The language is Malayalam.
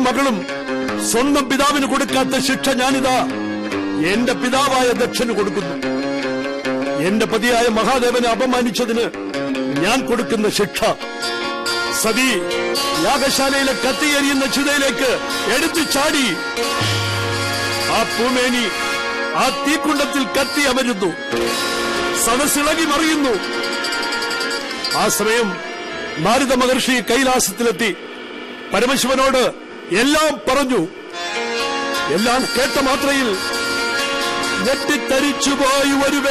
മകളും സ്വന്തം പിതാവിന് കൊടുക്കാത്ത ശിക്ഷ ഞാനിതാ എന്റെ പിതാവായ ദക്ഷന് കൊടുക്കുന്നു എന്റെ പതിയായ മഹാദേവനെ അപമാനിച്ചതിന് ഞാൻ കൊടുക്കുന്ന ശിക്ഷ സതി യാഗശാലയിലെ കത്തിയെരിയുന്ന ചിതയിലേക്ക് എടുത്തു ചാടി ആ പൂമേനി ആ തീക്കുണ്ടത്തിൽ കത്തി അമരുന്നു സദസ്സിളകി മറിയുന്നു ആ സമയം നാരദ മഹർഷി കൈലാസത്തിലെത്തി പരമശിവനോട് എല്ലാം പറഞ്ഞു എല്ലാം കേട്ട മാത്രയിൽ ഞെട്ടിത്തരിച്ചുപോയി ഒരു